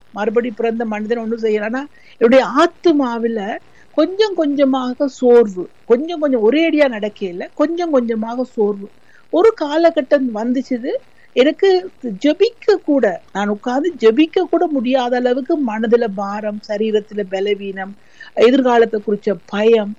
மறுபடி பிறந்த மனிதன் ஒன்றும் செய்யறானா என்னுடைய ஆத்மாவில கொஞ்சம் கொஞ்சமாக சோர்வு கொஞ்சம் கொஞ்சம் ஒரே அடியா நடக்கல கொஞ்சம் கொஞ்சமாக சோர்வு ஒரு காலகட்டம் வந்துச்சுது எனக்கு ஜெபிக்க கூட நான் உட்கார்ந்து ஜெபிக்க கூட முடியாத அளவுக்கு மனதுல பாரம் சரீரத்துல பலவீனம் எதிர்காலத்தை குறிச்ச பயம்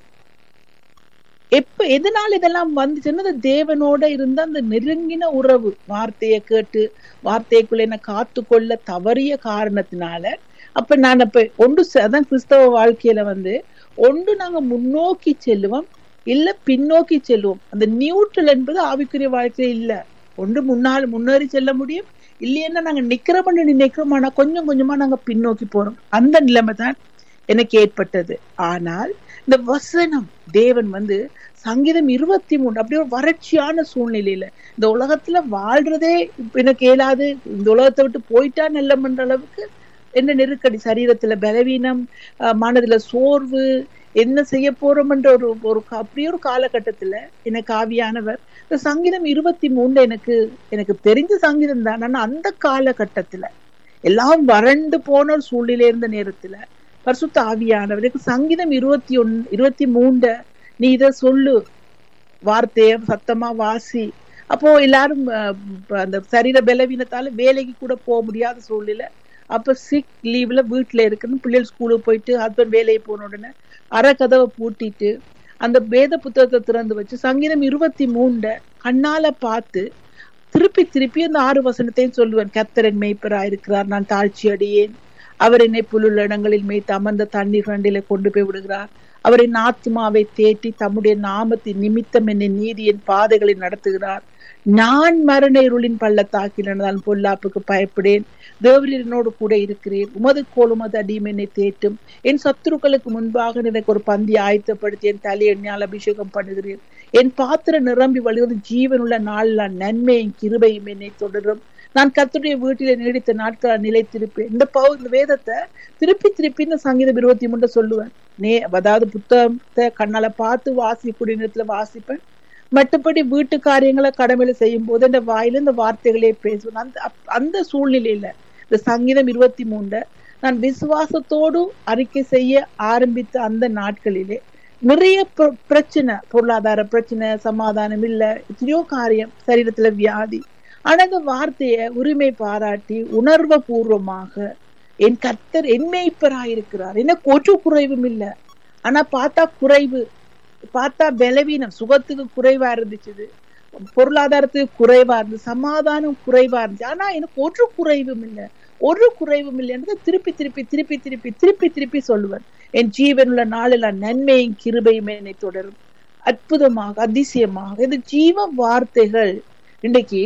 எப்ப எதனால இதெல்லாம் வந்துச்சுன்னா அந்த தேவனோட இருந்த அந்த நெருங்கின உறவு வார்த்தையை கேட்டு வார்த்தைக்குள்ள என்ன காத்து கொள்ள தவறிய காரணத்தினால அப்ப நான் அப்ப ஒன்று ச- அதான் கிறிஸ்தவ வாழ்க்கையில வந்து ஒன்று நாங்க முன்னோக்கி செல்லுவோம் இல்ல பின்னோக்கி செல்லுவோம் அந்த நியூட்ரல் என்பது ஆவிக்குரிய வாழ்க்கையில இல்ல ஒன்று முன்னால் முன்னேறி செல்ல முடியும் இல்லைன்னா நாங்க நிக்கிறோம்னு நினைக்கிறோம் ஆனா கொஞ்சம் கொஞ்சமா நாங்க பின்னோக்கி போறோம் அந்த நிலைமை தான் எனக்கு ஏற்பட்டது ஆனால் இந்த வசனம் தேவன் வந்து சங்கீதம் இருபத்தி மூணு அப்படியே ஒரு வறட்சியான சூழ்நிலையில இந்த உலகத்துல வாழ்றதே இப்ப எனக்கு இயலாது இந்த உலகத்தை விட்டு போயிட்டா நல்லம்ன்ற அளவுக்கு என்ன நெருக்கடி சரீரத்துல பலவீனம் அஹ் மனதுல சோர்வு என்ன செய்ய போறோம்ன்ற ஒரு ஒரு கா- அப்படியே ஒரு காலகட்டத்துல எனக்கு ஆவியானவர் இந்த சங்கீதம் இருபத்தி மூணுல எனக்கு எனக்கு தெரிஞ்ச சங்கீதம் தான் ஆனா அந்த காலகட்டத்துல எல்லாம் வறண்டு போன ஒரு சூழ்நிலை இருந்த நேரத்துல பரிசுத்த ஆவியானவர் எனக்கு சங்கீதம் இருபத்தி ஒன் இருபத்தி மூண்ட நீ இத சொல்லு வார்த்தைய சத்தமா வாசி அப்போ எல்லாரும் அஹ், ப- அந்த சரீர பலவீனத்தால வேலைக்கு கூட போக முடியாத சூழ்நிலை அப்ப சிக் லீவ்ல வீட்டுல இருக்குன்னு பிள்ளைகள் ஸ்கூலுக்கு போயிட்டு ஹஸ்பண்ட் வேலைக்கு போன உடனே அரை கதவை பூட்டிட்டு அந்த வேத புத்தகத்தை திறந்து வச்சு சங்கீதம் இருபத்தி மூண்ட கண்ணால பார்த்து திருப்பி திருப்பி அந்த ஆறு வசனத்தையும் சொல்லுவேன் கத்தரன் மேய்ப்பரா இருக்கிறார் நான் தாழ்ச்சி அடியேன் அவர் என்னை புல்லுள்ள இடங்களில் மேய்த்து அமர்ந்த தண்ணீர் கண்டில கொண்டு போய் விடுகிறார் அவர் என் ஆத்மாவை தேற்றி தம்முடைய நாமத்தின் நிமித்தம் என்னை நீதியின் பாதைகளை நடத்துகிறார் நான் மரண இருளின் பள்ளத்தாக்கில் நடந்தாலும் பொல்லாப்புக்கு பயப்படேன் தேவரீர் என்னோடு கூட இருக்கிறேன் உமது கோல் உமது அடியும் என்னை தேற்றும் என் சத்துருக்களுக்கு முன்பாக எனக்கு ஒரு பந்தி ஆயத்தப்படுத்தி என் தலை எண்ணால் அபிஷேகம் பண்ணுகிறேன் என் பாத்திரம் நிரம்பி வழிவது ஜீவனுள்ள நாளில் நன்மையும் கிருபையும் என்னை தொடரும் நான் கர்த்தருடைய வீட்டிலே நீடித்த நாட்கள் நிலைத்திருப்பேன் இந்த பவு இந்த வேதத்தை திருப்பி திருப்பி இந்த சங்கீதம் இருபத்தி மூணு சொல்லுவேன் நே அதாவது புத்தகத்தை கண்ணால பார்த்து வாசிக்கூடிய நேரத்துல வாசிப்பேன் மற்றபடி வீட்டு காரியங்களை கடமையில செய்யும் போது இந்த வாயில இந்த வார்த்தைகளே பேசுவேன் அந்த அப்- அந்த சூழ்நிலையில இந்த சங்கீதம் இருபத்தி மூணுல நான் விசுவாசத்தோடு அறிக்கை செய்ய ஆரம்பித்த அந்த நாட்களிலே நிறைய பிர- பிரச்சனை பொருளாதார பிரச்சனை சமாதானம் இல்ல எத்தனையோ காரியம் சரீரத்துல வியாதி ஆனா இந்த வார்த்தைய உரிமை பாராட்டி உணர்வு பூர்வமாக என் கர்த்தர் என் மேய்ப்பராயிருக்கிறார் எனக்கு ஒரு குறைவும் இல்ல ஆனா பார்த்தா குறைவு பார்த்தா பலவீனம் சுகத்துக்கு குறைவா இருந்துச்சு பொருளாதாரத்துக்கு குறைவா இருந்துச்சு சமாதானம் குறைவா இருந்துச்சு ஆனா எனக்கு ஒரு குறைவும் இல்லை ஒரு குறைவும் இல்லைன்றதை திருப்பி திருப்பி திருப்பி திருப்பி திருப்பி திருப்பி சொல்லுவேன் என் ஜீவனுள்ள நாளில் நன்மையும் கிருபையும் என்னை தொடரும் அற்புதமாக அதிசயமாக இது ஜீவ வார்த்தைகள் இன்றைக்கு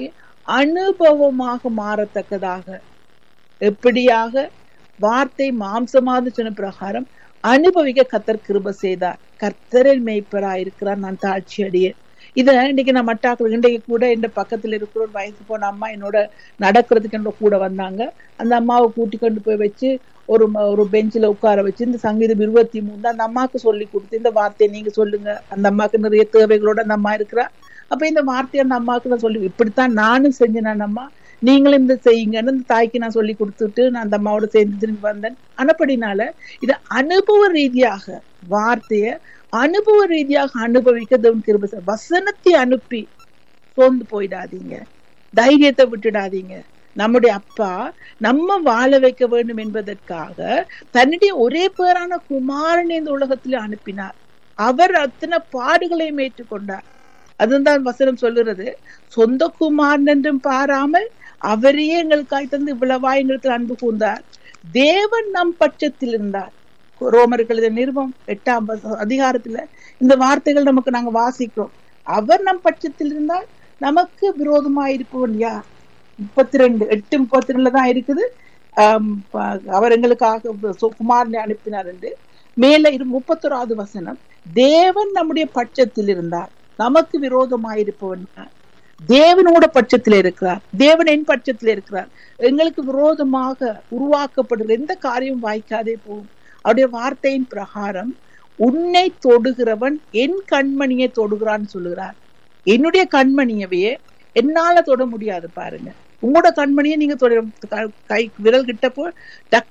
அனுபவமாக மாறத்தக்கதாக எப்படியாக வார்த்தை மாம்சமாக சொன்ன பிரகாரம் அனுபவிக்க கத்தர் கிருப செய்தார் கர்த்தரில் மேய்ப்பரா இருக்கிறார் நான் தாட்சி அடியேன் இத இன்னைக்கு நான் மட்டாக்கள் இன்றைக்கு கூட இந்த பக்கத்துல இருக்கிற ஒரு வயசு போன அம்மா என்னோட நடக்கிறதுக்கு என்னோட கூட வந்தாங்க அந்த அம்மாவை கூட்டி கொண்டு போய் வச்சு ஒரு ம- ஒரு பெஞ்சில உட்கார வச்சு இந்த சங்கீதம் இருபத்தி மூணு அந்த அம்மாவுக்கு சொல்லி கொடுத்து இந்த வார்த்தையை நீங்க சொல்லுங்க அந்த அம்மாவுக்கு நிறைய தேவைகளோட அந்த அம்மா இருக்கிறா அப்ப இந்த வார்த்தையை அந்த அம்மாவுக்கு நான் சொல்லி இப்படித்தான் நானும் செஞ்சேன் அந்த அம்மா நீங்களும் இந்த செய்யுங்கன்னு இந்த தாய்க்கு நான் சொல்லி கொடுத்துட்டு நான் அந்த அம்மாவோட சேர்ந்து திரும்பி வந்தேன் அனப்படினால இது அனுபவ ரீதியாக வார்த்தைய அனுபவ ரீதியாக அனுபவிக்க தேவன் கிருபை செய்வார். வசனத்தை அனுப்பி சோர்ந்து போயிடாதீங்க தைரியத்தை விட்டுடாதீங்க நம்முடைய அப்பா நம்ம வாழ வைக்க வேண்டும் என்பதற்காக தன்னுடைய ஒரே பேரான குமாரனை இந்த உலகத்திலே அனுப்பினார் அவர் அத்தனை பாடுகளையும் ஏற்றுக்கொண்டார் அதுதான் வசனம் சொல்லுறது சொந்த குமாரன் என்றும் பாராமல் அவரையே எங்களுக்காய் தந்து இவ்வளவா எங்களுக்கு அன்பு கூர்ந்தார் தேவன் நம் பட்சத்தில் இருந்தார் ரோமர்கள் இதை நிருபம் எட்டாம் வச- அதிகாரத்துல இந்த வார்த்தைகள் நமக்கு நாங்க வாசிக்கிறோம் அவர் நம் பட்சத்தில் இருந்தால் நமக்கு விரோதமாயிருப்பவன் யார் முப்பத்தி ரெண்டு எட்டு முப்பத்தி ரெண்டுல தான் இருக்குது ஆம், ப- அவர் எங்களுக்காக சு- குமாரனை அனுப்பினார் என்று மேல இரு முப்பத்தொராவது வசனம் தேவன் நம்முடைய பட்சத்தில் இருந்தார் நமக்கு விரோதமாயிருப்பவன் யார் தேவனோட பட்சத்தில் இருக்கிறார் தேவன் என் பட்சத்தில் இருக்கிறார் எங்களுக்கு விரோதமாக உருவாக்கப்படுகிற எந்த காரியம் வாய்க்காதே போகும் அவருடைய வார்த்தையின் பிரகாரம் உன்னை தொடுகிறவன் என் கண்மணியை தொடுகிறான்னு சொல்லுகிறார் என்னுடைய கண்மணியவே என்னால தொட முடியாது பாருங்க உங்களோட கண்மணியை நீங்க தொட க- கை விரல் கிட்ட போ டக்